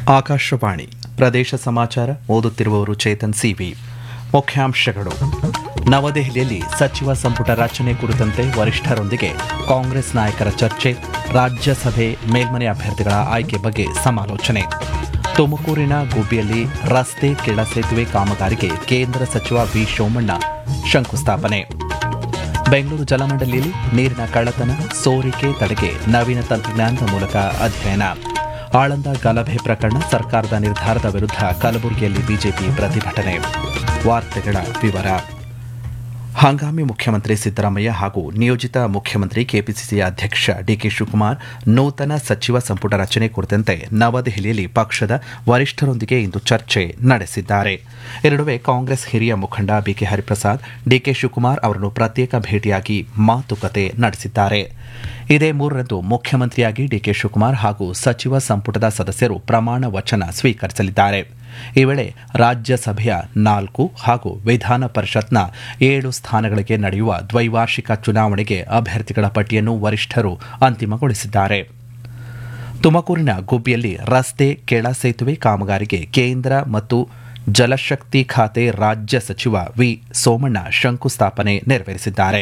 ಆಕಾಶವಾಣಿ ಪ್ರದೇಶ ಸಮಾಚಾರ ಓದುತ್ತಿರುವವರು ಚೇತನ್ ಸಿವಿ ಮುಖ್ಯಾಂಶಗಳು ನವದೆಹಲಿಯಲ್ಲಿ ಸಚಿವ ಸಂಪುಟ ರಚನೆ ಕುರಿತಂತೆ ವರಿಷ್ಠರೊಂದಿಗೆ ಕಾಂಗ್ರೆಸ್ ನಾಯಕರ ಚರ್ಚೆ ರಾಜ್ಯಸಭೆ ಮೇಲ್ಮನೆ ಅಭ್ಯರ್ಥಿಗಳ ಆಯ್ಕೆ ಬಗ್ಗೆ ಸಮಾಲೋಚನೆ ತುಮಕೂರಿನ ಗುಬ್ಬಿಯಲ್ಲಿ ರಸ್ತೆ ಕೆಳ ಸೇತುವೆ ಕಾಮಗಾರಿಗೆ ಕೇಂದ್ರ ಸಚಿವ ವಿ ಸೋಮಣ್ಣ ಶಂಕುಸ್ಥಾಪನೆ ಬೆಂಗಳೂರು ಜಲಮಂಡಲಿಯಲ್ಲಿ ನೀರಿನ ಕಳ್ಳತನ ಸೋರಿಕೆ ತಡೆಗೆ ನವೀನ ತಂತ್ರಜ್ಞಾನದ ಮೂಲಕ ಅಧ್ಯಯನ ಆಳಂದ ಗಲಭೆ ಪ್ರಕರಣ ಸರ್ಕಾರದ ನಿರ್ಧಾರದ ವಿರುದ್ಧ ಕಲಬುರಗಿಯಲ್ಲಿ ಬಿಜೆಪಿ ಪ್ರತಿಭಟನೆ ವಾರ್ತೆಗಳ ವಿವರ ಹಂಗಾಮಿ ಮುಖ್ಯಮಂತ್ರಿ ಸಿದ್ದರಾಮಯ್ಯ ಹಾಗೂ ನಿಯೋಜಿತ ಮುಖ್ಯಮಂತ್ರಿ ಕೆಪಿಸಿಸಿ ಅಧ್ಯಕ್ಷ ಡಿಕೆ ಶಿವಕುಮಾರ್ ನೂತನ ಸಚಿವ ಸಂಪುಟ ರಚನೆ ಕುರಿತಂತೆ ನವದೆಹಲಿಯಲ್ಲಿ ಪಕ್ಷದ ವರಿಷ್ಠರೊಂದಿಗೆ ಇಂದು ಚರ್ಚೆ ನಡೆಸಿದ್ದಾರೆ ಈ ನಡುವೆ ಕಾಂಗ್ರೆಸ್ ಹಿರಿಯ ಮುಖಂಡ ಬಿಕೆ ಹರಿಪ್ರಸಾದ್ ಡಿಕೆ ಶಿವಕುಮಾರ್ ಅವರನ್ನು ಪ್ರತ್ಯೇಕ ಭೇಟಿಯಾಗಿ ಮಾತುಕತೆ ನಡೆಸಿದ್ದಾರೆ ಇದೇ ಮೂರರಂದು ಮುಖ್ಯಮಂತ್ರಿಯಾಗಿ ಡಿಕೆ ಶಿವಕುಮಾರ್ ಹಾಗೂ ಸಚಿವ ಸಂಪುಟದ ಸದಸ್ಯರು ಪ್ರಮಾಣ ವಚನ ಸ್ವೀಕರಿಸಲಿದ್ದಾರೆ ಈ ವೇಳೆ ರಾಜ್ಯಸಭೆಯ ನಾಲ್ಕು ಹಾಗೂ ವಿಧಾನ ಪರಿಷತ್ನ ಏಳು ಸ್ಥಾನಗಳಿಗೆ ನಡೆಯುವ ದ್ವೈವಾರ್ಷಿಕ ಚುನಾವಣೆಗೆ ಅಭ್ಯರ್ಥಿಗಳ ಪಟ್ಟಿಯನ್ನು ವರಿಷ್ಠರು ಅಂತಿಮಗೊಳಿಸಿದ್ದಾರೆ ತುಮಕೂರಿನ ಗುಬ್ಬಿಯಲ್ಲಿ ರಸ್ತೆ ಕೆಳ ಸೇತುವೆ ಕಾಮಗಾರಿಗೆ ಕೇಂದ್ರ ಮತ್ತು ಜಲಶಕ್ತಿ ಖಾತೆ ರಾಜ್ಯ ಸಚಿವ ವಿ ಸೋಮಣ್ಣ ಶಂಕುಸ್ಥಾಪನೆ ನೆರವೇರಿಸಿದ್ದಾರೆ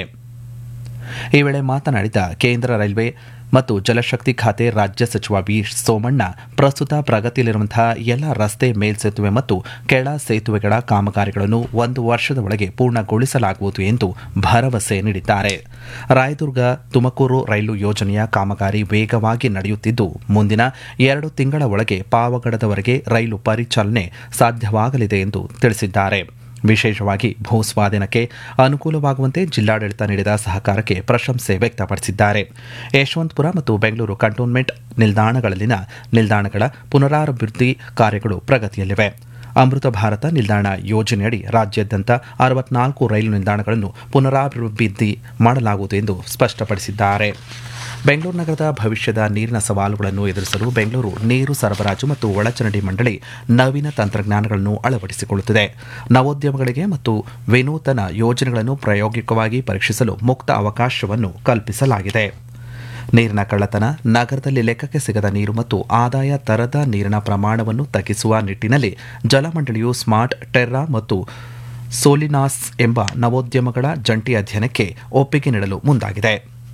ಈ ವೇಳೆ ಮಾತನಾಡಿದ ಕೇಂದ್ರ ರೈಲ್ವೆ ಮತ್ತು ಜಲಶಕ್ತಿ ಖಾತೆ ರಾಜ್ಯ ಸಚಿವ ವಿ ಸೋಮಣ್ಣ ಪ್ರಸ್ತುತ ಪ್ರಗತಿಯಲ್ಲಿರುವಂತಹ ಎಲ್ಲ ರಸ್ತೆ ಮೇಲ್ಸೇತುವೆ ಮತ್ತು ಕೆಳ ಸೇತುವೆಗಳ ಕಾಮಗಾರಿಗಳನ್ನು ಒಂದು ವರ್ಷದ ಒಳಗೆ ಪೂರ್ಣಗೊಳಿಸಲಾಗುವುದು ಎಂದು ಭರವಸೆ ನೀಡಿದ್ದಾರೆ ರಾಯದುರ್ಗ ತುಮಕೂರು ರೈಲು ಯೋಜನೆಯ ಕಾಮಗಾರಿ ವೇಗವಾಗಿ ನಡೆಯುತ್ತಿದ್ದು ಮುಂದಿನ ಎರಡು ತಿಂಗಳ ಒಳಗೆ ಪಾವಗಡದವರೆಗೆ ರೈಲು ಪರಿಚಾಲನೆ ಸಾಧ್ಯವಾಗಲಿದೆ ಎಂದು ತಿಳಿಸಿದ್ದಾರೆ ವಿಶೇಷವಾಗಿ ಭೂಸ್ವಾಧೀನಕ್ಕೆ ಅನುಕೂಲವಾಗುವಂತೆ ಜಿಲ್ಲಾಡಳಿತ ನೀಡಿದ ಸಹಕಾರಕ್ಕೆ ಪ್ರಶಂಸೆ ವ್ಯಕ್ತಪಡಿಸಿದ್ದಾರೆ ಯಶವಂತಪುರ ಮತ್ತು ಬೆಂಗಳೂರು ಕಂಟೋನ್ಮೆಂಟ್ ನಿಲ್ದಾಣಗಳಲ್ಲಿನ ನಿಲ್ದಾಣಗಳ ಪುನರಾಭಿವೃದ್ಧಿ ಕಾರ್ಯಗಳು ಪ್ರಗತಿಯಲ್ಲಿವೆ ಅಮೃತ ಭಾರತ ನಿಲ್ದಾಣ ಯೋಜನೆಯಡಿ ರಾಜ್ಯಾದ್ಯಂತ ಅರವತ್ನಾಲ್ಕು ರೈಲು ನಿಲ್ದಾಣಗಳನ್ನು ಪುನರಾಭಿವೃದ್ಧಿ ಮಾಡಲಾಗುವುದು ಎಂದು ಸ್ಪಷ್ಟಪಡಿಸಿದ್ದಾರೆ ಬೆಂಗಳೂರು ನಗರದ ಭವಿಷ್ಯದ ನೀರಿನ ಸವಾಲುಗಳನ್ನು ಎದುರಿಸಲು ಬೆಂಗಳೂರು ನೀರು ಸರಬರಾಜು ಮತ್ತು ಒಳಚರಂಡಿ ಮಂಡಳಿ ನವೀನ ತಂತ್ರಜ್ಞಾನಗಳನ್ನು ಅಳವಡಿಸಿಕೊಳ್ಳುತ್ತಿದೆ ನವೋದ್ಯಮಗಳಿಗೆ ಮತ್ತು ವಿನೂತನ ಯೋಜನೆಗಳನ್ನು ಪ್ರಾಯೋಗಿಕವಾಗಿ ಪರೀಕ್ಷಿಸಲು ಮುಕ್ತ ಅವಕಾಶವನ್ನು ಕಲ್ಪಿಸಲಾಗಿದೆ ನೀರಿನ ಕಳ್ಳತನ ನಗರದಲ್ಲಿ ಲೆಕ್ಕಕ್ಕೆ ಸಿಗದ ನೀರು ಮತ್ತು ಆದಾಯ ತರದ ನೀರಿನ ಪ್ರಮಾಣವನ್ನು ತಗ್ಗಿಸುವ ನಿಟ್ಟಿನಲ್ಲಿ ಜಲಮಂಡಳಿಯು ಸ್ಮಾರ್ಟ್ ಟೆರ್ರಾ ಮತ್ತು ಸೋಲಿನಾಸ್ ಎಂಬ ನವೋದ್ಯಮಗಳ ಜಂಟಿ ಅಧ್ಯಯನಕ್ಕೆ ಒಪ್ಪಿಗೆ ನೀಡಲು ಮುಂದಾಗಿದೆ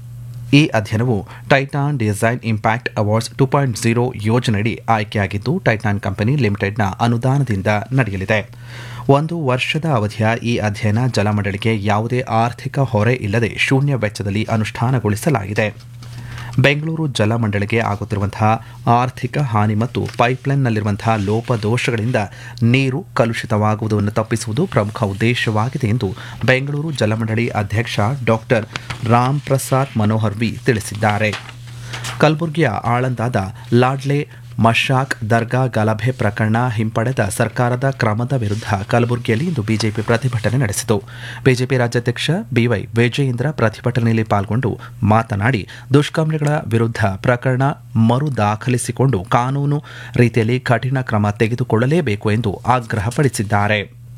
ಈ ಅಧ್ಯಯನವು Titan design impact awards two point zero ಯೋಜನೆಯಡಿ ಆಯ್ಕೆಯಾಗಿದ್ದು ಟೈಟಾನ್ ಕಂಪನಿ ಲಿಮಿಟೆಡ್ನ ಅನುದಾನದಿಂದ ನಡೆಯಲಿದೆ ಒಂದು ವರ್ಷದ ಅವಧಿಯ ಈ ಅಧ್ಯಯನ ಜಲಮಂಡಳಿಗೆ ಯಾವುದೇ ಆರ್ಥಿಕ ಹೊರೆ ಇಲ್ಲದೆ ಶೂನ್ಯ ವೆಚ್ಚದಲ್ಲಿ ಅನುಷ್ಠಾನಗೊಳಿಸಲಾಗಿದೆ ಬೆಂಗಳೂರು ಜಲಮಂಡಳಿಗೆ ಆಗುತ್ತಿರುವಂತಹ ಆರ್ಥಿಕ ಹಾನಿ ಮತ್ತು ಪೈಪ್ಲೈನ್ನಲ್ಲಿರುವಂತಹ ಲೋಪದೋಷಗಳಿಂದ ನೀರು ಕಲುಷಿತವಾಗುವುದನ್ನು ತಪ್ಪಿಸುವುದು ಪ್ರಮುಖ ಉದ್ದೇಶವಾಗಿದೆ ಎಂದು ಬೆಂಗಳೂರು ಜಲಮಂಡಳಿ ಅಧ್ಯಕ್ಷ ಡಾಕ್ಟರ್ ರಾಮ್ ಪ್ರಸಾದ್ ಮನೋಹರ್ ವಿ ತಿಳಿಸಿದ್ದಾರೆ ಕಲಬುರಗಿಯ ಆಳಂದಾದ ಲಾಡ್ಲೆ ಮಶಾಕ್ ದರ್ಗಾ ಗಲಭೆ ಪ್ರಕರಣ ಹಿಂಪಡೆದ ಸರ್ಕಾರದ ಕ್ರಮದ ವಿರುದ್ಧ ಕಲಬುರಗಿಯಲ್ಲಿ ಇಂದು ಬಿಜೆಪಿ ಪ್ರತಿಭಟನೆ ನಡೆಸಿತು ಬಿಜೆಪಿ ರಾಜ್ಯಾಧ್ಯಕ್ಷ ಬಿವೈ ವಿಜಯೇಂದ್ರ ಪ್ರತಿಭಟನೆಯಲ್ಲಿ ಪಾಲ್ಗೊಂಡು ಮಾತನಾಡಿ ದುಷ್ಕರ್ಮಿಗಳ ವಿರುದ್ಧ ಪ್ರಕರಣ ಮರು ದಾಖಲಿಸಿಕೊಂಡು ಕಾನೂನು ರೀತಿಯಲ್ಲಿ ಕಠಿಣ ಕ್ರಮ ತೆಗೆದುಕೊಳ್ಳಲೇಬೇಕು ಎಂದು ಆಗ್ರಹಪಡಿಸಿದ್ದಾರೆ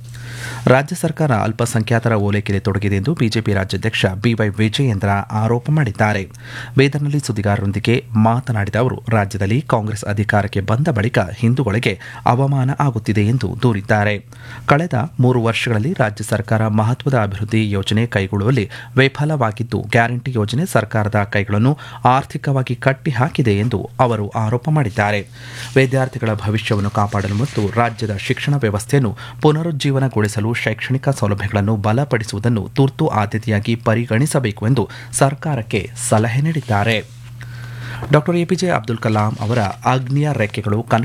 ರಾಜ್ಯ ಸರ್ಕಾರ ಅಲ್ಪಸಂಖ್ಯಾತರ ಓಲೈಕೆಯಲ್ಲಿ ತೊಡಗಿದೆ ಎಂದು ಬಿಜೆಪಿ ರಾಜ್ಯಾಧ್ಯಕ್ಷ ಬಿವೈ ವಿಜಯೇಂದ್ರ ಆರೋಪ ಮಾಡಿದ್ದಾರೆ ಬೀದರ್ನಲ್ಲಿ ಸುದ್ದಿಗಾರರೊಂದಿಗೆ ಮಾತನಾಡಿದ ಅವರು ರಾಜ್ಯದಲ್ಲಿ ಕಾಂಗ್ರೆಸ್ ಅಧಿಕಾರಕ್ಕೆ ಬಂದ ಬಳಿಕ ಹಿಂದೂಗಳಿಗೆ ಅವಮಾನ ಆಗುತ್ತಿದೆ ಎಂದು ದೂರಿದ್ದಾರೆ ಕಳೆದ ಮೂರು ವರ್ಷಗಳಲ್ಲಿ ರಾಜ್ಯ ಸರ್ಕಾರ ಮಹತ್ವದ ಅಭಿವೃದ್ಧಿ ಯೋಜನೆ ಕೈಗೊಳ್ಳುವಲ್ಲಿ ವಿಫಲವಾಗಿದ್ದು ಗ್ಯಾರಂಟಿ ಯೋಜನೆ ಸರ್ಕಾರದ ಕೈಗಳನ್ನು ಆರ್ಥಿಕವಾಗಿ ಕಟ್ಟಿಹಾಕಿದೆ ಎಂದು ಅವರು ಆರೋಪ ಮಾಡಿದ್ದಾರೆ ವಿದ್ಯಾರ್ಥಿಗಳ ಭವಿಷ್ಯವನ್ನು ಕಾಪಾಡಲು ಮತ್ತು ರಾಜ್ಯದ ಶಿಕ್ಷಣ ವ್ಯವಸ್ಥೆಯನ್ನು ಪುನರುಜ್ಜೀವನಗೊಳಿಸಲು ಶೈಕ್ಷಣಿಕ ಸೌಲಭ್ಯಗಳನ್ನು ಬಲಪಡಿಸುವುದನ್ನು ತುರ್ತು ಆದ್ಯತೆಯಾಗಿ ಪರಿಗಣಿಸಬೇಕು ಎಂದು ಸರ್ಕಾರಕ್ಕೆ ಸಲಹೆ ನೀಡಿದ್ದಾರೆ ಡಾಕ್ಟರ್ ಎಪಿಜೆ ಅಬ್ದುಲ್ ಕಲಾಂ ಅವರ ಅಗ್ನಿಯ ರೆಕ್ಕೆಗಳು